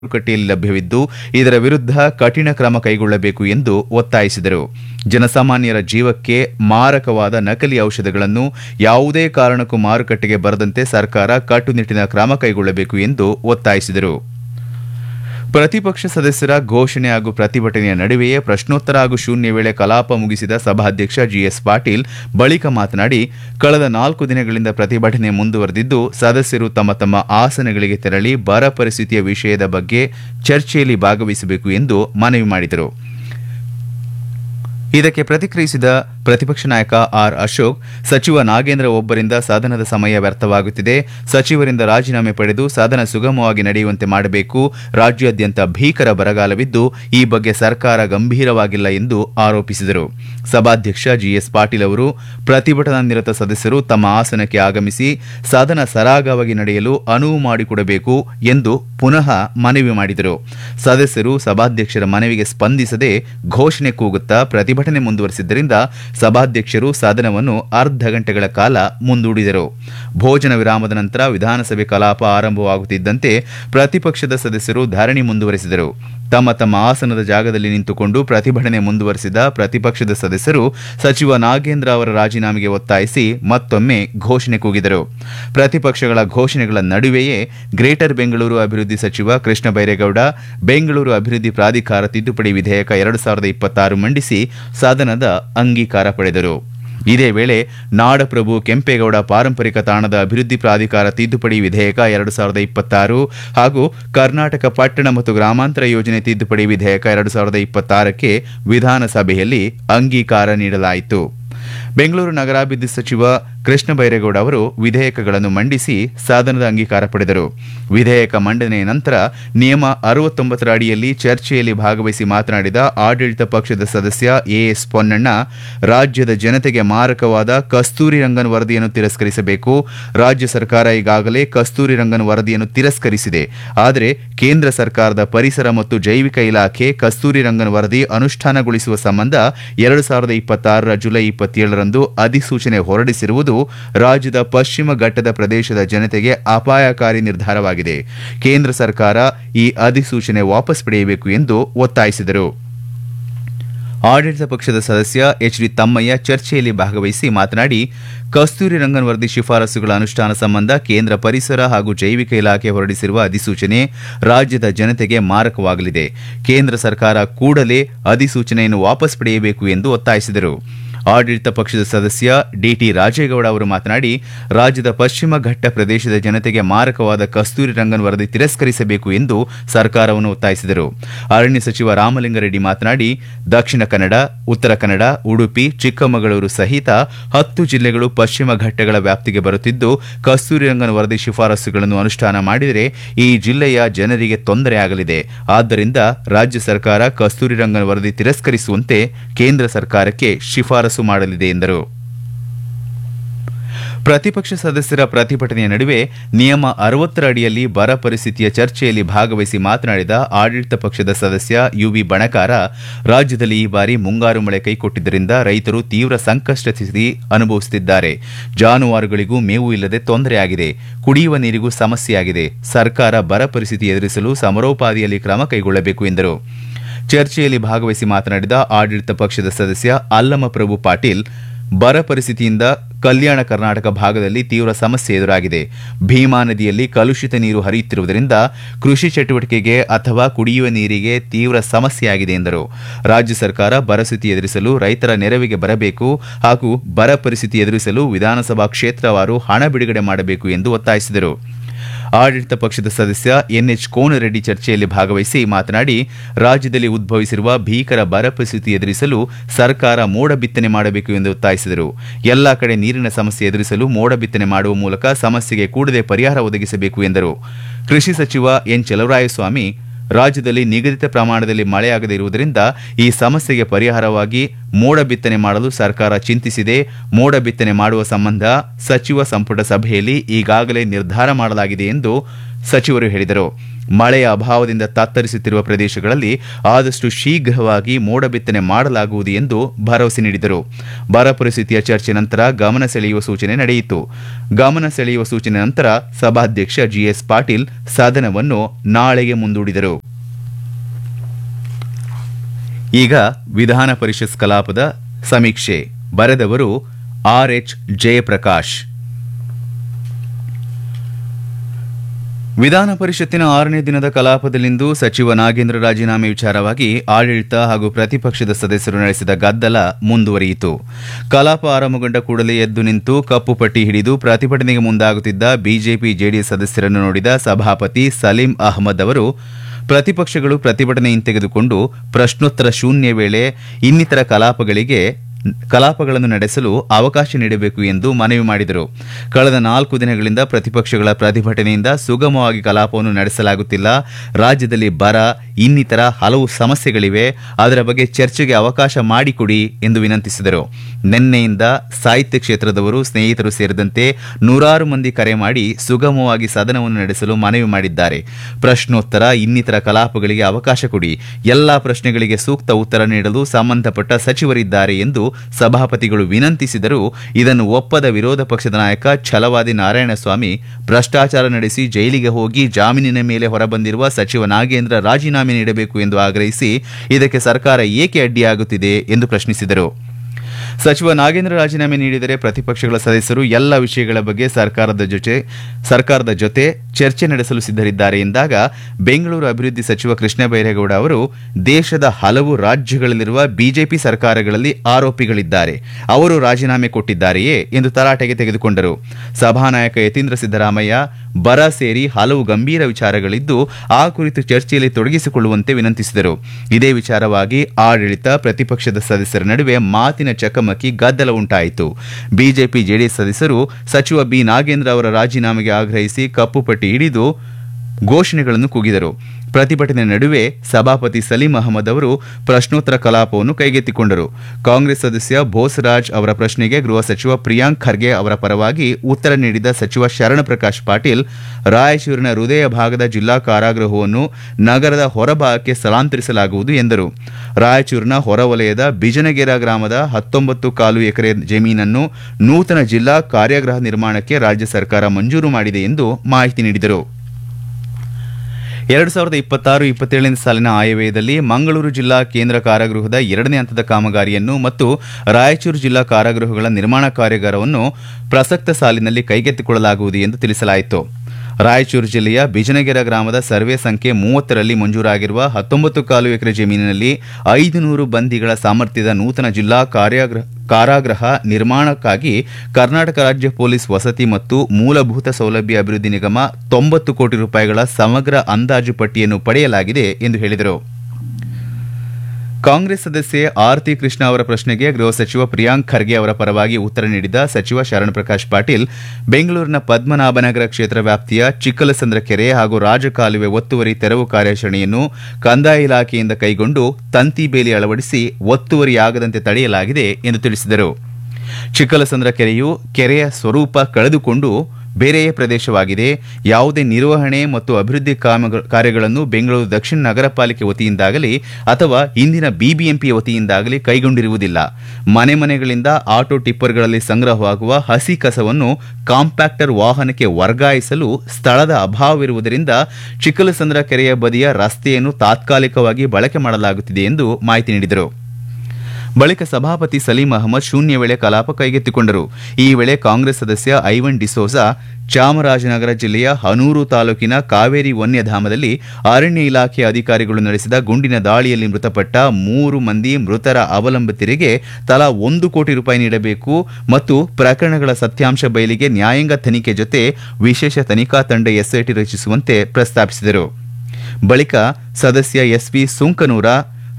ಮಾರುಕಟ್ಟೆಯಲ್ಲಿ ಲಭ್ಯವಿದ್ದು ಇದರ ವಿರುದ್ಧ ಕಠಿಣ ಕ್ರಮ ಕೈಗೊಳ್ಳಬೇಕು ಎಂದು ಒತ್ತಾಯಿಸಿದರು ಜನಸಾಮಾನ್ಯರ ಜೀವಕ್ಕೆ ಮಾರಕವಾದ ನಕಲಿ ಔಷಧಗಳನ್ನು ಯಾವುದೇ ಕಾರಣಕ್ಕೂ ಮಾರುಕಟ್ಟೆಗೆ ಬರದಂತೆ ಸರ್ಕಾರ ಕಟ್ಟುನಿಟ್ಟಿನ ಕ್ರಮ ಕೈಗೊಳ್ಳಬೇಕು ಎಂದು ಒತ್ತಾಯಿಸಿದರು ಪ್ರತಿಪಕ್ಷ ಸದಸ್ಯರ ಘೋಷಣೆ ಹಾಗೂ ಪ್ರತಿಭಟನೆಯ ನಡುವೆಯೇ ಪ್ರಶ್ನೋತ್ತರ ಹಾಗೂ ಶೂನ್ಯ ವೇಳೆ ಕಲಾಪ ಮುಗಿಸಿದ ಸಭಾಧ್ಯಕ್ಷ ಜಿಎಸ್ ಪಾಟೀಲ್ ಬಳಿಕ ಮಾತನಾಡಿ ಕಳೆದ ನಾಲ್ಕು ದಿನಗಳಿಂದ ಪ್ರತಿಭಟನೆ ಮುಂದುವರೆದಿದ್ದು ಸದಸ್ಯರು ತಮ್ಮ ತಮ್ಮ ಆಸನಗಳಿಗೆ ತೆರಳಿ ಬರ ಪರಿಸ್ಥಿತಿಯ ವಿಷಯದ ಬಗ್ಗೆ ಚರ್ಚೆಯಲ್ಲಿ ಭಾಗವಹಿಸಬೇಕು ಎಂದು ಮನವಿ ಮಾಡಿದರು ಇದಕ್ಕೆ ಪ್ರತಿಕ್ರಿಯಿಸಿದ ಪ್ರತಿಪಕ್ಷ ನಾಯಕ ಆರ್ ಅಶೋಕ್ ಸಚಿವ ನಾಗೇಂದ್ರ ಒಬ್ಬರಿಂದ ಸದನದ ಸಮಯ ವ್ಯರ್ಥವಾಗುತ್ತಿದೆ ಸಚಿವರಿಂದ ರಾಜೀನಾಮೆ ಪಡೆದು ಸದನ ಸುಗಮವಾಗಿ ನಡೆಯುವಂತೆ ಮಾಡಬೇಕು ರಾಜ್ಯಾದ್ಯಂತ ಭೀಕರ ಬರಗಾಲವಿದ್ದು ಈ ಬಗ್ಗೆ ಸರ್ಕಾರ ಗಂಭೀರವಾಗಿಲ್ಲ ಎಂದು ಆರೋಪಿಸಿದರು ಸಭಾಧ್ಯಕ್ಷ ಜಿಎಸ್ ಪಾಟೀಲ್ ಅವರು ಪ್ರತಿಭಟನಾ ನಿರತ ಸದಸ್ಯರು ತಮ್ಮ ಆಸನಕ್ಕೆ ಆಗಮಿಸಿ ಸದನ ಸರಾಗವಾಗಿ ನಡೆಯಲು ಅನುವು ಮಾಡಿಕೊಡಬೇಕು ಎಂದು ಪುನಃ ಮನವಿ ಮಾಡಿದರು ಸದಸ್ಯರು ಸಭಾಧ್ಯಕ್ಷರ ಮನವಿಗೆ ಸ್ಪಂದಿಸದೆ ಘೋಷಣೆ ಕೂಗುತ್ತಾ ಪ್ರತಿಭಟನೆ ಮುಂದುವರೆಸಿದ್ದರಿಂದ ಸಭಾಧ್ಯಕ್ಷರು ಸದನವನ್ನು ಅರ್ಧ ಗಂಟೆಗಳ ಕಾಲ ಮುಂದೂಡಿದರು ಭೋಜನ ವಿರಾಮದ ನಂತರ ವಿಧಾನಸಭೆ ಕಲಾಪ ಆರಂಭವಾಗುತ್ತಿದ್ದಂತೆ ಪ್ರತಿಪಕ್ಷದ ಸದಸ್ಯರು ಧರಣಿ ಮುಂದುವರೆಸಿದರು ತಮ್ಮ ತಮ್ಮ ಆಸನದ ಜಾಗದಲ್ಲಿ ನಿಂತುಕೊಂಡು ಪ್ರತಿಭಟನೆ ಮುಂದುವರೆಸಿದ ಪ್ರತಿಪಕ್ಷದ ಸದಸ್ಯರು ಸಚಿವ ನಾಗೇಂದ್ರ ಅವರ ರಾಜೀನಾಮೆಗೆ ಒತ್ತಾಯಿಸಿ ಮತ್ತೊಮ್ಮೆ ಘೋಷಣೆ ಕೂಗಿದರು ಪ್ರತಿಪಕ್ಷಗಳ ಘೋಷಣೆಗಳ ನಡುವೆಯೇ ಗ್ರೇಟರ್ ಬೆಂಗಳೂರು ಅಭಿವೃದ್ಧಿ ಸಚಿವ ಕೃಷ್ಣ ಬೈರೇಗೌಡ ಬೆಂಗಳೂರು ಅಭಿವೃದ್ಧಿ ಪ್ರಾಧಿಕಾರ ತಿದ್ದುಪಡಿ ವಿಧೇಯಕ ಎರಡು ಸಾವಿರದ ಇಪ್ಪತ್ತಾರು ಮಂಡಿಸಿ ಸದನದ ಅಂಗೀಕಾರ ಪಡೆದರು ಇದೇ ವೇಳೆ ನಾಡಪ್ರಭು ಕೆಂಪೇಗೌಡ ಪಾರಂಪರಿಕ ತಾಣದ ಅಭಿವೃದ್ಧಿ ಪ್ರಾಧಿಕಾರ ತಿದ್ದುಪಡಿ ವಿಧೇಯಕ ಎರಡು ಸಾವಿರದ ಇಪ್ಪತ್ತಾರು ಹಾಗೂ ಕರ್ನಾಟಕ ಪಟ್ಟಣ ಮತ್ತು ಗ್ರಾಮಾಂತರ ಯೋಜನೆ ತಿದ್ದುಪಡಿ ವಿಧೇಯಕ ಎರಡು ಸಾವಿರದ ಇಪ್ಪತ್ತಾರಕ್ಕೆ ವಿಧಾನಸಭೆಯಲ್ಲಿ ಅಂಗೀಕಾರ ನೀಡಲಾಯಿತು ಬೆಂಗಳೂರು ನಗರಾಭಿವೃದ್ಧಿ ಸಚಿವ ಕೃಷ್ಣ ಬೈರೇಗೌಡ ಅವರು ವಿಧೇಯಕಗಳನ್ನು ಮಂಡಿಸಿ ಸದನದ ಅಂಗೀಕಾರ ಪಡೆದರು ವಿಧೇಯಕ ಮಂಡನೆಯ ನಂತರ ನಿಯಮ ಅರವತ್ತೊಂಬತ್ತರ ಅಡಿಯಲ್ಲಿ ಚರ್ಚೆಯಲ್ಲಿ ಭಾಗವಹಿಸಿ ಮಾತನಾಡಿದ ಆಡಳಿತ ಪಕ್ಷದ ಸದಸ್ಯ ಎಎಸ್ ಪೊನ್ನಣ್ಣ ರಾಜ್ಯದ ಜನತೆಗೆ ಮಾರಕವಾದ ಕಸ್ತೂರಿ ರಂಗನ್ ವರದಿಯನ್ನು ತಿರಸ್ಕರಿಸಬೇಕು ರಾಜ್ಯ ಸರ್ಕಾರ ಈಗಾಗಲೇ ಕಸ್ತೂರಿ ರಂಗನ್ ವರದಿಯನ್ನು ತಿರಸ್ಕರಿಸಿದೆ ಆದರೆ ಕೇಂದ್ರ ಸರ್ಕಾರದ ಪರಿಸರ ಮತ್ತು ಜೈವಿಕ ಇಲಾಖೆ ಕಸ್ತೂರಿ ರಂಗನ್ ವರದಿ ಅನುಷ್ಠಾನಗೊಳಿಸುವ ಸಂಬಂಧ ಎರಡು ಸಾವಿರದ ಇಪ್ಪತ್ತಾರರ ಜುಲೈ ಇಪ್ಪತ್ತೇಳರಂದು ಅಧಿಸೂಚನೆ ಹೊರಡಿಸಿರುವುದು ರಾಜ್ಯದ ಪಶ್ಚಿಮ ಘಟ್ಟದ ಪ್ರದೇಶದ ಜನತೆಗೆ ಅಪಾಯಕಾರಿ ನಿರ್ಧಾರವಾಗಿದೆ ಕೇಂದ್ರ ಸರ್ಕಾರ ಈ ಅಧಿಸೂಚನೆ ವಾಪಸ್ ಪಡೆಯಬೇಕು ಎಂದು ಒತ್ತಾಯಿಸಿದರು ಆಡಳಿತ ಪಕ್ಷದ ಸದಸ್ಯ ಎಚ್ ಡಿ ತಮ್ಮಯ್ಯ ಚರ್ಚೆಯಲ್ಲಿ ಭಾಗವಹಿಸಿ ಮಾತನಾಡಿ ಕಸ್ತೂರಿ ರಂಗನ್ ವರದಿ ಶಿಫಾರಸುಗಳ ಅನುಷ್ಠಾನ ಸಂಬಂಧ ಕೇಂದ್ರ ಪರಿಸರ ಹಾಗೂ ಜೈವಿಕ ಇಲಾಖೆ ಹೊರಡಿಸಿರುವ ಅಧಿಸೂಚನೆ ರಾಜ್ಯದ ಜನತೆಗೆ ಮಾರಕವಾಗಲಿದೆ ಕೇಂದ್ರ ಸರ್ಕಾರ ಕೂಡಲೇ ಅಧಿಸೂಚನೆಯನ್ನು ವಾಪಸ್ ಪಡೆಯಬೇಕು ಎಂದು ಒತ್ತಾಯಿಸಿದರು ಆಡಳಿತ ಪಕ್ಷದ ಸದಸ್ಯ ಡಿಟಿ ರಾಜೇಗೌಡ ಅವರು ಮಾತನಾಡಿ ರಾಜ್ಯದ ಪಶ್ಚಿಮ ಘಟ್ಟ ಪ್ರದೇಶದ ಜನತೆಗೆ ಮಾರಕವಾದ ಕಸ್ತೂರಿ ರಂಗನ್ ವರದಿ ತಿರಸ್ಕರಿಸಬೇಕು ಎಂದು ಸರ್ಕಾರವನ್ನು ಒತ್ತಾಯಿಸಿದರು ಅರಣ್ಯ ಸಚಿವ ರಾಮಲಿಂಗಾರೆಡ್ಡಿ ಮಾತನಾಡಿ ದಕ್ಷಿಣ ಕನ್ನಡ ಉತ್ತರ ಕನ್ನಡ ಉಡುಪಿ ಚಿಕ್ಕಮಗಳೂರು ಸಹಿತ ಹತ್ತು ಜಿಲ್ಲೆಗಳು ಪಶ್ಚಿಮ ಘಟ್ಟಗಳ ವ್ಯಾಪ್ತಿಗೆ ಬರುತ್ತಿದ್ದು ಕಸ್ತೂರಿ ರಂಗನ್ ವರದಿ ಶಿಫಾರಸುಗಳನ್ನು ಅನುಷ್ಠಾನ ಮಾಡಿದರೆ ಈ ಜಿಲ್ಲೆಯ ಜನರಿಗೆ ತೊಂದರೆಯಾಗಲಿದೆ ಆದ್ದರಿಂದ ರಾಜ್ಯ ಸರ್ಕಾರ ಕಸ್ತೂರಿ ರಂಗನ್ ವರದಿ ತಿರಸ್ಕರಿಸುವಂತೆ ಕೇಂದ್ರ ಸರ್ಕಾರಕ್ಕೆ ಶಿಫಾರಸು ಮಾಡಲಿದೆ ಎಂದರು ಪ್ರತಿಪಕ್ಷ ಸದಸ್ಯರ ಪ್ರತಿಭಟನೆಯ ನಡುವೆ ನಿಯಮ ಅರವತ್ತರ ಅಡಿಯಲ್ಲಿ ಬರ ಪರಿಸ್ಥಿತಿಯ ಚರ್ಚೆಯಲ್ಲಿ ಭಾಗವಹಿಸಿ ಮಾತನಾಡಿದ ಆಡಳಿತ ಪಕ್ಷದ ಸದಸ್ಯ ಯುವಿ ಬಣಕಾರ ರಾಜ್ಯದಲ್ಲಿ ಈ ಬಾರಿ ಮುಂಗಾರು ಮಳೆ ಕೈಕೊಟ್ಟಿದ್ದರಿಂದ ರೈತರು ತೀವ್ರ ಸಂಕಷ್ಟ ಸ್ಥಿತಿ ಅನುಭವಿಸುತ್ತಿದ್ದಾರೆ ಜಾನುವಾರುಗಳಿಗೂ ಮೇವು ಇಲ್ಲದೆ ತೊಂದರೆಯಾಗಿದೆ ಕುಡಿಯುವ ನೀರಿಗೂ ಸಮಸ್ಯೆಯಾಗಿದೆ ಸರ್ಕಾರ ಬರ ಪರಿಸ್ಥಿತಿ ಎದುರಿಸಲು ಸಮರೋಪಾದಿಯಲ್ಲಿ ಕ್ರಮ ಕೈಗೊಳ್ಳಬೇಕು ಎಂದರು ಚರ್ಚೆಯಲ್ಲಿ ಭಾಗವಹಿಸಿ ಮಾತನಾಡಿದ ಆಡಳಿತ ಪಕ್ಷದ ಸದಸ್ಯ ಅಲ್ಲಮಪ್ರಭು ಪಾಟೀಲ್ ಬರ ಪರಿಸ್ಥಿತಿಯಿಂದ ಕಲ್ಯಾಣ ಕರ್ನಾಟಕ ಭಾಗದಲ್ಲಿ ತೀವ್ರ ಸಮಸ್ಯೆ ಎದುರಾಗಿದೆ ಭೀಮಾ ನದಿಯಲ್ಲಿ ಕಲುಷಿತ ನೀರು ಹರಿಯುತ್ತಿರುವುದರಿಂದ ಕೃಷಿ ಚಟುವಟಿಕೆಗೆ ಅಥವಾ ಕುಡಿಯುವ ನೀರಿಗೆ ತೀವ್ರ ಸಮಸ್ಯೆಯಾಗಿದೆ ಎಂದರು ರಾಜ್ಯ ಸರ್ಕಾರ ಬರಸ್ಥಿತಿ ಎದುರಿಸಲು ರೈತರ ನೆರವಿಗೆ ಬರಬೇಕು ಹಾಗೂ ಬರ ಪರಿಸ್ಥಿತಿ ಎದುರಿಸಲು ವಿಧಾನಸಭಾ ಕ್ಷೇತ್ರವಾರು ಹಣ ಬಿಡುಗಡೆ ಮಾಡಬೇಕು ಎಂದು ಒತ್ತಾಯಿಸಿದರು ಆಡಳಿತ ಪಕ್ಷದ ಸದಸ್ಯ ಎನ್ಎಚ್ ಕೋನರೆಡ್ಡಿ ಚರ್ಚೆಯಲ್ಲಿ ಭಾಗವಹಿಸಿ ಮಾತನಾಡಿ ರಾಜ್ಯದಲ್ಲಿ ಉದ್ಭವಿಸಿರುವ ಭೀಕರ ಬರ ಪರಿಸ್ಥಿತಿ ಎದುರಿಸಲು ಸರ್ಕಾರ ಮೋಡ ಬಿತ್ತನೆ ಮಾಡಬೇಕು ಎಂದು ಒತ್ತಾಯಿಸಿದರು ಎಲ್ಲಾ ಕಡೆ ನೀರಿನ ಸಮಸ್ಯೆ ಎದುರಿಸಲು ಮೋಡ ಬಿತ್ತನೆ ಮಾಡುವ ಮೂಲಕ ಸಮಸ್ಯೆಗೆ ಕೂಡಲೇ ಪರಿಹಾರ ಒದಗಿಸಬೇಕು ಎಂದರು ಕೃಷಿ ಸಚಿವ ಎನ್ ಚಲವರಾಯಸ್ವಾಮಿ ರಾಜ್ಯದಲ್ಲಿ ನಿಗದಿತ ಪ್ರಮಾಣದಲ್ಲಿ ಮಳೆಯಾಗದೇ ಇರುವುದರಿಂದ ಈ ಸಮಸ್ಯೆಗೆ ಪರಿಹಾರವಾಗಿ ಮೋಡ ಬಿತ್ತನೆ ಮಾಡಲು ಸರ್ಕಾರ ಚಿಂತಿಸಿದೆ ಮೋಡ ಬಿತ್ತನೆ ಮಾಡುವ ಸಂಬಂಧ ಸಚಿವ ಸಂಪುಟ ಸಭೆಯಲ್ಲಿ ಈಗಾಗಲೇ ನಿರ್ಧಾರ ಮಾಡಲಾಗಿದೆ ಎಂದು ಸಚಿವರು ಹೇಳಿದರು ಮಳೆಯ ಅಭಾವದಿಂದ ತತ್ತರಿಸುತ್ತಿರುವ ಪ್ರದೇಶಗಳಲ್ಲಿ ಆದಷ್ಟು ಶೀಘ್ರವಾಗಿ ಮೋಡ ಬಿತ್ತನೆ ಮಾಡಲಾಗುವುದು ಎಂದು ಭರವಸೆ ನೀಡಿದರು ಬರ ಪರಿಸ್ಥಿತಿಯ ಚರ್ಚೆ ನಂತರ ಗಮನ ಸೆಳೆಯುವ ಸೂಚನೆ ನಡೆಯಿತು ಗಮನ ಸೆಳೆಯುವ ಸೂಚನೆ ನಂತರ ಸಭಾಧ್ಯಕ್ಷ ಜಿಎಸ್ ಪಾಟೀಲ್ ಸದನವನ್ನು ನಾಳೆಗೆ ಮುಂದೂಡಿದರು ಈಗ ವಿಧಾನ ಪರಿಷತ್ ಕಲಾಪದ ಸಮೀಕ್ಷೆ ಬರೆದವರು ಆರ್ ಎಚ್ ಜಯಪ್ರಕಾಶ್ ವಿಧಾನ ಪರಿಷತ್ತಿನ ಆರನೇ ದಿನದ ಕಲಾಪದಲ್ಲಿಂದು ಸಚಿವ ನಾಗೇಂದ್ರ ರಾಜೀನಾಮೆ ವಿಚಾರವಾಗಿ ಆಡಳಿತ ಹಾಗೂ ಪ್ರತಿಪಕ್ಷದ ಸದಸ್ಯರು ನಡೆಸಿದ ಗದ್ದಲ ಮುಂದುವರಿಯಿತು ಕಲಾಪ ಆರಂಭಗೊಂಡ ಕೂಡಲೇ ಎದ್ದು ನಿಂತು ಕಪ್ಪು ಪಟ್ಟಿ ಹಿಡಿದು ಪ್ರತಿಭಟನೆಗೆ ಮುಂದಾಗುತ್ತಿದ್ದ ಬಿಜೆಪಿ ಜೆಡಿಎಸ್ ಸದಸ್ಯರನ್ನು ನೋಡಿದ ಸಭಾಪತಿ ಸಲೀಂ ಅಹಮದ್ ಅವರು ಪ್ರತಿಪಕ್ಷಗಳು ಪ್ರತಿಭಟನೆ ಹಿಂತೆಗೆದುಕೊಂಡು ಪ್ರಶ್ನೋತ್ತರ ಶೂನ್ಯ ವೇಳೆ ಇನ್ನಿತರ ಕಲಾಪಗಳಿಗೆ ಕಲಾಪಗಳನ್ನು ನಡೆಸಲು ಅವಕಾಶ ನೀಡಬೇಕು ಎಂದು ಮನವಿ ಮಾಡಿದರು ಕಳೆದ ನಾಲ್ಕು ದಿನಗಳಿಂದ ಪ್ರತಿಪಕ್ಷಗಳ ಪ್ರತಿಭಟನೆಯಿಂದ ಸುಗಮವಾಗಿ ಕಲಾಪವನ್ನು ನಡೆಸಲಾಗುತ್ತಿಲ್ಲ ರಾಜ್ಯದಲ್ಲಿ ಬರ ಇನ್ನಿತರ ಹಲವು ಸಮಸ್ಯೆಗಳಿವೆ ಅದರ ಬಗ್ಗೆ ಚರ್ಚೆಗೆ ಅವಕಾಶ ಮಾಡಿಕೊಡಿ ಎಂದು ವಿನಂತಿಸಿದರು ನಿನ್ನೆಯಿಂದ ಸಾಹಿತ್ಯ ಕ್ಷೇತ್ರದವರು ಸ್ನೇಹಿತರು ಸೇರಿದಂತೆ ನೂರಾರು ಮಂದಿ ಕರೆ ಮಾಡಿ ಸುಗಮವಾಗಿ ಸದನವನ್ನು ನಡೆಸಲು ಮನವಿ ಮಾಡಿದ್ದಾರೆ ಪ್ರಶ್ನೋತ್ತರ ಇನ್ನಿತರ ಕಲಾಪಗಳಿಗೆ ಅವಕಾಶ ಕೊಡಿ ಎಲ್ಲಾ ಪ್ರಶ್ನೆಗಳಿಗೆ ಸೂಕ್ತ ಉತ್ತರ ನೀಡಲು ಸಂಬಂಧಪಟ್ಟ ಸಚಿವರಿದ್ದಾರೆ ಎಂದು ಸಭಾಪತಿಗಳು ವಿನಂತಿಸಿದರೂ ಇದನ್ನು ಒಪ್ಪದ ವಿರೋಧ ಪಕ್ಷದ ನಾಯಕ ಛಲವಾದಿ ನಾರಾಯಣಸ್ವಾಮಿ ಭ್ರಷ್ಟಾಚಾರ ನಡೆಸಿ ಜೈಲಿಗೆ ಹೋಗಿ ಜಾಮೀನಿನ ಮೇಲೆ ಹೊರಬಂದಿರುವ ಸಚಿವ ನಾಗೇಂದ್ರ ರಾಜೀನಾಮೆ ನೀಡಬೇಕು ಎಂದು ಆಗ್ರಹಿಸಿ ಇದಕ್ಕೆ ಸರ್ಕಾರ ಏಕೆ ಅಡ್ಡಿಯಾಗುತ್ತಿದೆ ಎಂದು ಪ್ರಶ್ನಿಸಿದರು ಸಚಿವ ನಾಗೇಂದ್ರ ರಾಜೀನಾಮೆ ನೀಡಿದರೆ ಪ್ರತಿಪಕ್ಷಗಳ ಸದಸ್ಯರು ಎಲ್ಲ ವಿಷಯಗಳ ಬಗ್ಗೆ ಸರ್ಕಾರದ ಜೊತೆ ಸರ್ಕಾರದ ಜೊತೆ ಚರ್ಚೆ ನಡೆಸಲು ಸಿದ್ದರಿದ್ದಾರೆ ಎಂದಾಗ ಬೆಂಗಳೂರು ಅಭಿವೃದ್ಧಿ ಸಚಿವ ಕೃಷ್ಣ ಬೈರೇಗೌಡ ಅವರು ದೇಶದ ಹಲವು ರಾಜ್ಯಗಳಲ್ಲಿರುವ ಬಿಜೆಪಿ ಸರ್ಕಾರಗಳಲ್ಲಿ ಆರೋಪಿಗಳಿದ್ದಾರೆ ಅವರು ರಾಜೀನಾಮೆ ಕೊಟ್ಟಿದ್ದಾರೆಯೇ ಎಂದು ತರಾಟೆಗೆ ತೆಗೆದುಕೊಂಡರು ಸಭಾನಾಯಕ ಯತೀಂದ್ರ ಸಿದ್ದರಾಮಯ್ಯ ಬರ ಸೇರಿ ಹಲವು ಗಂಭೀರ ವಿಚಾರಗಳಿದ್ದು ಆ ಕುರಿತು ಚರ್ಚೆಯಲ್ಲಿ ತೊಡಗಿಸಿಕೊಳ್ಳುವಂತೆ ವಿನಂತಿಸಿದರು ಇದೇ ವಿಚಾರವಾಗಿ ಆಡಳಿತ ಪ್ರತಿಪಕ್ಷದ ಸದಸ್ಯರ ನಡುವೆ ಮಾತಿನ ಚಕಮಕಿ ಗದ್ದಲ ಉಂಟಾಯಿತು ಬಿಜೆಪಿ ಜೆಡಿಎಸ್ ಸದಸ್ಯರು ಸಚಿವ ಬಿ ನಾಗೇಂದ್ರ ಅವರ ರಾಜೀನಾಮೆಗೆ ಆಗ್ರಹಿಸಿ ಕಪ್ಪು ಪಟ್ಟಿ ಹಿಡಿದು ಘೋಷಣೆಗಳನ್ನು ಕೂಗಿದರು ಪ್ರತಿಭಟನೆ ನಡುವೆ ಸಭಾಪತಿ ಸಲೀಂ ಅಹಮದ್ ಅವರು ಪ್ರಶ್ನೋತ್ತರ ಕಲಾಪವನ್ನು ಕೈಗೆತ್ತಿಕೊಂಡರು ಕಾಂಗ್ರೆಸ್ ಸದಸ್ಯ ಬೋಸರಾಜ್ ಅವರ ಪ್ರಶ್ನೆಗೆ ಗೃಹ ಸಚಿವ ಪ್ರಿಯಾಂಕ್ ಖರ್ಗೆ ಅವರ ಪರವಾಗಿ ಉತ್ತರ ನೀಡಿದ ಸಚಿವ ಶರಣಪ್ರಕಾಶ್ ಪಾಟೀಲ್ ರಾಯಚೂರಿನ ಹೃದಯ ಭಾಗದ ಜಿಲ್ಲಾ ಕಾರಾಗೃಹವನ್ನು ನಗರದ ಹೊರಭಾಗಕ್ಕೆ ಸ್ಥಳಾಂತರಿಸಲಾಗುವುದು ಎಂದರು ರಾಯಚೂರಿನ ಹೊರವಲಯದ ಬಿಜನಗೆರ ಗ್ರಾಮದ ಹತ್ತೊಂಬತ್ತು ಕಾಲು ಎಕರೆ ಜಮೀನನ್ನು ನೂತನ ಜಿಲ್ಲಾ ಕಾರ್ಯಾಗೃಹ ನಿರ್ಮಾಣಕ್ಕೆ ರಾಜ್ಯ ಸರ್ಕಾರ ಮಂಜೂರು ಮಾಡಿದೆ ಎಂದು ಮಾಹಿತಿ ನೀಡಿದರು ಎರಡು ಸಾವಿರದ ಇಪ್ಪತ್ತಾರು ಇಪ್ಪತ್ತೇಳನೇ ಸಾಲಿನ ಆಯವ್ಯಯದಲ್ಲಿ ಮಂಗಳೂರು ಜಿಲ್ಲಾ ಕೇಂದ್ರ ಕಾರಾಗೃಹದ ಎರಡನೇ ಹಂತದ ಕಾಮಗಾರಿಯನ್ನು ಮತ್ತು ರಾಯಚೂರು ಜಿಲ್ಲಾ ಕಾರಾಗೃಹಗಳ ನಿರ್ಮಾಣ ಕಾರ್ಯಾಗಾರವನ್ನು ಪ್ರಸಕ್ತ ಸಾಲಿನಲ್ಲಿ ಕೈಗೆತ್ತಿಕೊಳ್ಳಲಾಗುವುದು ಎಂದು ತಿಳಿಸಲಾಯಿತು ರಾಯಚೂರು ಜಿಲ್ಲೆಯ ಬಿಜನಗೆರ ಗ್ರಾಮದ ಸರ್ವೆ ಸಂಖ್ಯೆ ಮೂವತ್ತರಲ್ಲಿ ಮಂಜೂರಾಗಿರುವ ಹತ್ತೊಂಬತ್ತು ಕಾಲು ಎಕರೆ ಜಮೀನಿನಲ್ಲಿ ಐದು ನೂರು ಬಂದಿಗಳ ಸಾಮರ್ಥ್ಯದ ನೂತನ ಜಿಲ್ಲಾ ಕಾರ್ಯಾಗೃಹ ಕಾರಾಗೃಹ ನಿರ್ಮಾಣಕ್ಕಾಗಿ ಕರ್ನಾಟಕ ರಾಜ್ಯ ಪೊಲೀಸ್ ವಸತಿ ಮತ್ತು ಮೂಲಭೂತ ಸೌಲಭ್ಯ ಅಭಿವೃದ್ಧಿ ನಿಗಮ ತೊಂಬತ್ತು ಕೋಟಿ ರೂಪಾಯಿಗಳ ಸಮಗ್ರ ಅಂದಾಜು ಪಟ್ಟಿಯನ್ನು ಪಡೆಯಲಾಗಿದೆ ಎಂದು ಹೇಳಿದರು ಕಾಂಗ್ರೆಸ್ ಸದಸ್ಯೆ ಆರತಿ ಕೃಷ್ಣ ಅವರ ಪ್ರಶ್ನೆಗೆ ಗೃಹ ಸಚಿವ ಪ್ರಿಯಾಂಕ್ ಖರ್ಗೆ ಅವರ ಪರವಾಗಿ ಉತ್ತರ ನೀಡಿದ ಸಚಿವ ಶರಣಪ್ರಕಾಶ್ ಪಾಟೀಲ್ ಬೆಂಗಳೂರಿನ ಪದ್ಮನಾಭನಗರ ಕ್ಷೇತ್ರ ವ್ಯಾಪ್ತಿಯ ಚಿಕ್ಕಲಸಂದ್ರ ಕೆರೆ ಹಾಗೂ ರಾಜಕಾಲುವೆ ಒತ್ತುವರಿ ತೆರವು ಕಾರ್ಯಾಚರಣೆಯನ್ನು ಕಂದಾಯ ಇಲಾಖೆಯಿಂದ ಕೈಗೊಂಡು ತಂತಿ ಬೇಲಿ ಅಳವಡಿಸಿ ಒತ್ತುವರಿಯಾಗದಂತೆ ತಡೆಯಲಾಗಿದೆ ಎಂದು ತಿಳಿಸಿದರು ಚಿಕ್ಕಲಸಂದ್ರ ಕೆರೆಯು ಕೆರೆಯ ಸ್ವರೂಪ ಕಳೆದುಕೊಂಡು ಬೇರೆಯೇ ಪ್ರದೇಶವಾಗಿದೆ ಯಾವುದೇ ನಿರ್ವಹಣೆ ಮತ್ತು ಅಭಿವೃದ್ಧಿ ಕಾರ್ಯಗಳನ್ನು ಬೆಂಗಳೂರು ದಕ್ಷಿಣ ನಗರ ಪಾಲಿಕೆ ವತಿಯಿಂದಾಗಲಿ ಅಥವಾ ಇಂದಿನ ಬಿಬಿಎಂಪಿ ವತಿಯಿಂದಾಗಲಿ ಕೈಗೊಂಡಿರುವುದಿಲ್ಲ ಮನೆ ಮನೆಗಳಿಂದ ಆಟೋ ಟಿಪ್ಪರ್ಗಳಲ್ಲಿ ಸಂಗ್ರಹವಾಗುವ ಹಸಿ ಕಸವನ್ನು ಕಾಂಪ್ಯಾಕ್ಟರ್ ವಾಹನಕ್ಕೆ ವರ್ಗಾಯಿಸಲು ಸ್ಥಳದ ಅಭಾವವಿರುವುದರಿಂದ ಚಿಕ್ಕಲಸಂದ್ರ ಕೆರೆಯ ಬದಿಯ ರಸ್ತೆಯನ್ನು ತಾತ್ಕಾಲಿಕವಾಗಿ ಬಳಕೆ ಮಾಡಲಾಗುತ್ತಿದೆ ಎಂದು ಮಾಹಿತಿ ನೀಡಿದರು ಬಳಿಕ ಸಭಾಪತಿ ಸಲೀಂ ಅಹಮದ್ ಶೂನ್ಯ ವೇಳೆ ಕಲಾಪ ಕೈಗೆತ್ತಿಕೊಂಡರು ಈ ವೇಳೆ ಕಾಂಗ್ರೆಸ್ ಸದಸ್ಯ ಐವನ್ ಡಿಸೋಜಾ ಚಾಮರಾಜನಗರ ಜಿಲ್ಲೆಯ ಹನೂರು ತಾಲೂಕಿನ ಕಾವೇರಿ ವನ್ಯಧಾಮದಲ್ಲಿ ಅರಣ್ಯ ಇಲಾಖೆ ಅಧಿಕಾರಿಗಳು ನಡೆಸಿದ ಗುಂಡಿನ ದಾಳಿಯಲ್ಲಿ ಮೃತಪಟ್ಟ ಮೂರು ಮಂದಿ ಮೃತರ ಅವಲಂಬಿತರಿಗೆ ತಲಾ ಒಂದು ಕೋಟಿ ರೂಪಾಯಿ ನೀಡಬೇಕು ಮತ್ತು ಪ್ರಕರಣಗಳ ಸತ್ಯಾಂಶ ಬಯಲಿಗೆ ನ್ಯಾಯಾಂಗ ತನಿಖೆ ಜೊತೆ ವಿಶೇಷ ತನಿಖಾ ತಂಡ ಎಸ್ಐಟಿ ರಚಿಸುವಂತೆ ಪ್ರಸ್ತಾಪಿಸಿದರು ಬಳಿಕ ಸದಸ್ಯ ಎಸ್ವಿ ಸುಂಕನೂರ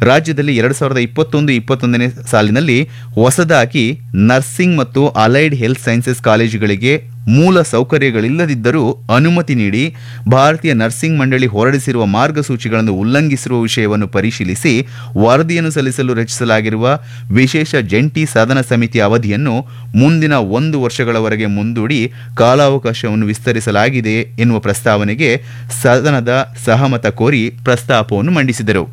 ರಾಜ್ಯದಲ್ಲಿ ಎರಡು ಸಾವಿರದ ಇಪ್ಪತ್ತೊಂದು ಇಪ್ಪತ್ತೊಂದನೇ ಸಾಲಿನಲ್ಲಿ ಹೊಸದಾಗಿ ನರ್ಸಿಂಗ್ ಮತ್ತು ಅಲೈಡ್ ಹೆಲ್ತ್ ಸೈನ್ಸಸ್ ಕಾಲೇಜುಗಳಿಗೆ ಮೂಲ ಸೌಕರ್ಯಗಳಿಲ್ಲದಿದ್ದರೂ ಅನುಮತಿ ನೀಡಿ ಭಾರತೀಯ ನರ್ಸಿಂಗ್ ಮಂಡಳಿ ಹೊರಡಿಸಿರುವ ಮಾರ್ಗಸೂಚಿಗಳನ್ನು ಉಲ್ಲಂಘಿಸಿರುವ ವಿಷಯವನ್ನು ಪರಿಶೀಲಿಸಿ ವರದಿಯನ್ನು ಸಲ್ಲಿಸಲು ರಚಿಸಲಾಗಿರುವ ವಿಶೇಷ ಜಂಟಿ ಸದನ ಸಮಿತಿಯ ಅವಧಿಯನ್ನು ಮುಂದಿನ ಒಂದು ವರ್ಷಗಳವರೆಗೆ ಮುಂದೂಡಿ ಕಾಲಾವಕಾಶವನ್ನು ವಿಸ್ತರಿಸಲಾಗಿದೆ ಎನ್ನುವ ಪ್ರಸ್ತಾವನೆಗೆ ಸದನದ ಸಹಮತ ಕೋರಿ ಪ್ರಸ್ತಾಪವನ್ನು ಮಂಡಿಸಿದರು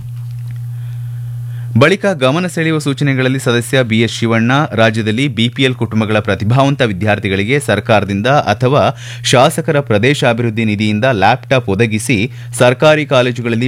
ಬಳಿಕ ಗಮನ ಸೆಳೆಯುವ ಸೂಚನೆಗಳಲ್ಲಿ ಸದಸ್ಯ ಬಿಎಸ್ ಶಿವಣ್ಣ ರಾಜ್ಯದಲ್ಲಿ ಬಿಪಿಎಲ್ ಕುಟುಂಬಗಳ ಪ್ರತಿಭಾವಂತ ವಿದ್ಯಾರ್ಥಿಗಳಿಗೆ ಸರ್ಕಾರದಿಂದ ಅಥವಾ ಶಾಸಕರ ಪ್ರದೇಶಾಭಿವೃದ್ಧಿ ನಿಧಿಯಿಂದ ಲ್ಯಾಪ್ಟಾಪ್ ಒದಗಿಸಿ ಸರ್ಕಾರಿ ಕಾಲೇಜುಗಳಲ್ಲಿ